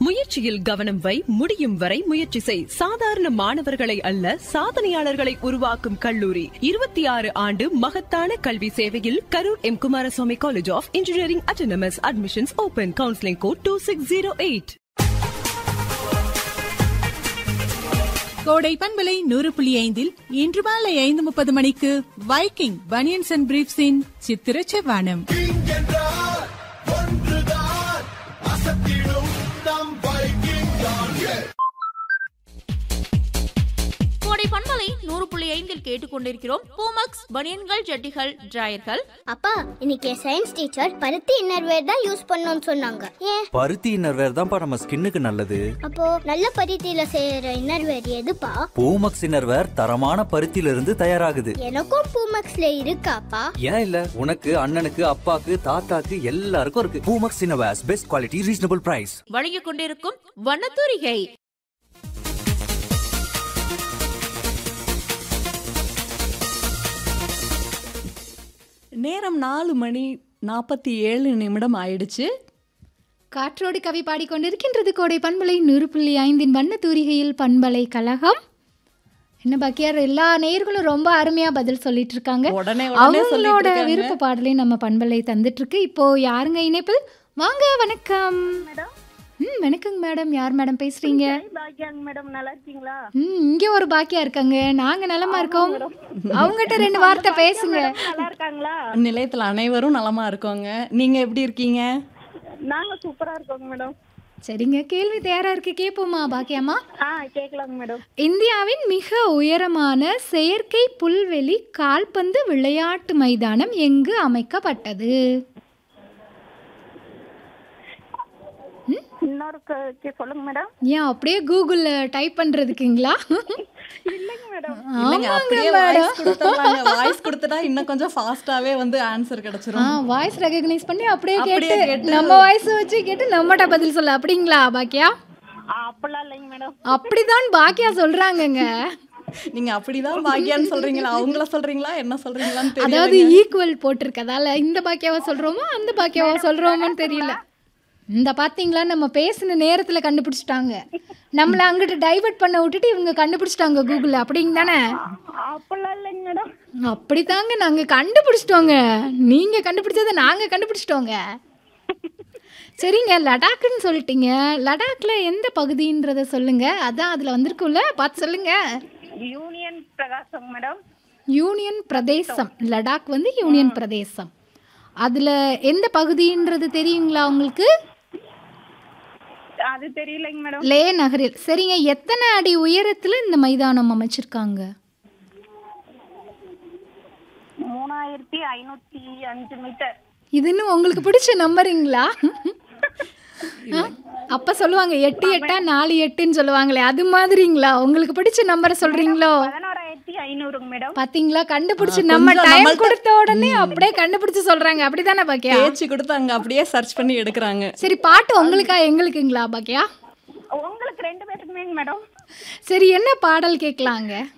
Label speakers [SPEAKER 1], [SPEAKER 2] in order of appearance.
[SPEAKER 1] முயற்சியில் கவனம் வை முடியும் வரை முயற்சி செய் சாதாரண மாணவர்களை அல்ல சாதனையாளர்களை உருவாக்கும் கல்லூரி இருபத்தி ஆறு ஆண்டு மகத்தான கல்வி சேவையில் Karur M Kumaraswamy college of engineering autonomous admissions open counselling code two six zero eight
[SPEAKER 2] கோடை பண்பலை நூறு புள்ளி ஐந்தில் இன்று மாலை ஐந்து முப்பது மணிக்கு வைக்கிங் பனியன்ஸ் அண்ட் பிரீப்ஸின் சித்திர செவ்வானம்
[SPEAKER 3] கோடை பண்பலை நூறு புள்ளி ஐந்தில் கேட்டுக்கொண்டிருக்கிறோம் பூமக்ஸ் பனியன்கள் ஜட்டிகள் டிராயர்கள்
[SPEAKER 4] அப்பா இன்னைக்கு சயின்ஸ் டீச்சர் பருத்தி இன்னர்வேர் தான் யூஸ் பண்ணணும்னு சொன்னாங்க ஏன்
[SPEAKER 5] பருத்தி இன்னர்வேர் தான்ப்பா நம்ம ஸ்கின்னுக்கு நல்லது
[SPEAKER 4] அப்போ நல்ல பருத்தியில செய்யற இன்னர்வேர் எதுப்பா
[SPEAKER 5] பூமக்ஸ் இன்னர்வேர் தரமான பருத்தியில இருந்து தயாராகுது
[SPEAKER 4] எனக்கும் பூமக்ஸ்ல இருக்காப்பா
[SPEAKER 5] ஏன் இல்ல உனக்கு அண்ணனுக்கு அப்பாக்கு தாத்தாக்கு எல்லாருக்கும் இருக்கு Poomex innerwears best quality reasonable price
[SPEAKER 3] வழங்கிக் கொண்டிருக்கும் வண்ணத்தூரிகை
[SPEAKER 6] நேரம் நாலு மணி நாற்பத்தி ஏழு நிமிடம் ஆயிடுச்சு
[SPEAKER 7] காற்றோடு கவி பாடிக்கொண்டிருக்கின்றது கோடை பண்பலை நூறு புள்ளி ஐந்தின் வண்ண தூரிகையில் பண்பலை கழகம் என்ன பாக்கியார் எல்லா நேயர்களும் ரொம்ப அருமையா பதில் சொல்லிட்டு இருக்காங்க
[SPEAKER 6] உடனே உடனே சொல்லிட்டு
[SPEAKER 7] அவங்களோட
[SPEAKER 6] இருக்காங்க.
[SPEAKER 7] விருப்ப பாடலை நம்ம பண்பலை தந்துட்டு இருக்கு இப்போ யாருங்க இணைப்பில் வாங்க வணக்கம் ம் வணக்கங்க மேடம் யார் மேடம் பேசுறீங்க
[SPEAKER 8] பாக்கியாங்க மேடம் நல்லா இருக்கீங்களா
[SPEAKER 7] ம் இங்க ஒரு பாக்கியா இருக்காங்க நாங்க நலமா இருக்கோம் அவங்ககிட்ட ரெண்டு வார்த்தை பேசுங்க
[SPEAKER 8] நல்லா இருக்காங்களா
[SPEAKER 6] நிலையத்தில் அனைவரும் நலமா இருக்கோங்க நீங்க எப்படி இருக்கீங்க
[SPEAKER 8] நாங்க சூப்பரா இருக்கோங்க மேடம்
[SPEAKER 7] சரிங்க கேள்வி தயாரா இருக்கு கேட்போமா பாக்கியாமா
[SPEAKER 8] ஆ கேட்கலாங்க மேடம்
[SPEAKER 7] இந்தியாவின் மிக உயரமான செயற்கை புல்வெளி கால்பந்து விளையாட்டு மைதானம் எங்கு அமைக்கப்பட்டது
[SPEAKER 8] இன்னொரு க- கே- சொல்லுங்க மேடம்
[SPEAKER 7] ஏன் அப்படியே கூகுள்ல டைப் பண்றதுக்குங்களா
[SPEAKER 8] இல்லைங்க மேடம்
[SPEAKER 6] இல்லைங்க
[SPEAKER 7] ஆமாங்க
[SPEAKER 6] அப்படியே
[SPEAKER 7] மேடம்
[SPEAKER 6] வாய்ஸ் கொடுத்துடலாங்க வாய்ஸ் கொடுத்துட்டா இன்னும் கொஞ்சம் ஃபாஸ்டாவே வந்து ஆன்சர்
[SPEAKER 7] ஆ
[SPEAKER 6] கிடைச்சிரும்
[SPEAKER 7] வாய்ஸ் ரெகக்னைஸ் பண்ணி அப்படியே
[SPEAKER 6] அப்படியே
[SPEAKER 7] கேட்டு
[SPEAKER 6] கேட்டு-
[SPEAKER 7] நம்ம வாய்ஸ் வச்சு கேட்டு நம்மகிட்ட பதில் சொல்ல அப்படிங்களா பாக்கியா
[SPEAKER 8] ஆ, அப்படிலாம் இல்லைங்க மேடம்
[SPEAKER 7] அப்படிதான் பாக்கியா சொல்றாங்கங்க
[SPEAKER 6] நீங்க அப்படிதான் பாக்கியான்னு சொல்றீங்களா அவங்கள சொல்றீங்களா என்ன சொல்றீங்களான்னு
[SPEAKER 7] அதாவது
[SPEAKER 6] தெரியல
[SPEAKER 7] ஈக்குவல் போட்டிருக்கதால இந்த பாக்கியாவா சொல்றோமா அந்த பாக்கியாவா சொல்றோமான்னு தெரியல இந்த பாத்தீங்களா நம்ம பேசின நேரத்துல கண்டுபிடிச்சிட்டாங்க நம்மள அங்கிட்டு டைவர்ட் பண்ண விட்டுட்டு இவங்க கண்டுபிடிச்சிட்டாங்க கூகுள்ல அப்படிங்க தானே
[SPEAKER 8] அப்படிலாம் இல்லைங்க மேடம்
[SPEAKER 7] அப்படித்தாங்க நாங்க கண்டுபிடிச்சிட்டோங்க நீங்க கண்டுபிடிச்சதை நாங்க கண்டுபிடிச்சிட்டோங்க சரிங்க லடாக்குன்னு சொல்லிட்டீங்க லடாக்ல எந்த பகுதின்றத சொல்லுங்க அதான் அதுல வந்திருக்கும்ல பார்த்து சொல்லுங்க
[SPEAKER 8] யூனியன் பிரகாசம் மேடம்
[SPEAKER 7] யூனியன் பிரதேசம் லடாக் வந்து யூனியன் பிரதேசம் அதில் எந்த பகுதின்றது தெரியுங்களா உங்களுக்கு
[SPEAKER 8] அது தெரியலைங்க மேடம்
[SPEAKER 7] லே நகரில் சரிங்க எத்தனை அடி உயரத்தில் இந்த மைதானம் அமைச்சிருக்காங்க
[SPEAKER 8] மூணாயிரத்தி ஐநூத்தி அஞ்சு மீட்டர்
[SPEAKER 7] இது இன்னும் உங்களுக்கு பிடிச்ச நம்பருங்களா ஆ? அப்ப சொல்லுவாங்க எட்டு எட்டா நாலு எட்டுன்னு சொல்லுவாங்களே அது மாதிரிங்களா உங்களுக்கு பிடிச்ச நம்பரை சொல்றீங்களோ
[SPEAKER 8] பதினோராயிரத்தி ஐநூறுங்க மேடம்
[SPEAKER 7] பாத்தீங்களா கண்டுபிடிச்சு
[SPEAKER 6] ஆ,
[SPEAKER 7] நம்ம
[SPEAKER 6] கொஞ்சம்
[SPEAKER 7] டைம்
[SPEAKER 6] நம்மள்ட்ட-
[SPEAKER 7] கொடுத்த உடனே அப்படியே கண்டுபிடிச்சு சொல்றாங்க அப்படிதானே பாக்கியா
[SPEAKER 6] பேச்சு கொடுத்து அங்க அப்படியே சர்ச் பண்ணி எடுக்கிறாங்க
[SPEAKER 7] சரி பாட்டு உங்களுக்கா எங்களுக்குங்களா பாக்கியா
[SPEAKER 8] உங்களுக்கு ரெண்டு பேருக்குமேங்க மேடம்
[SPEAKER 7] சரி என்ன பாடல் கேட்கலாங்க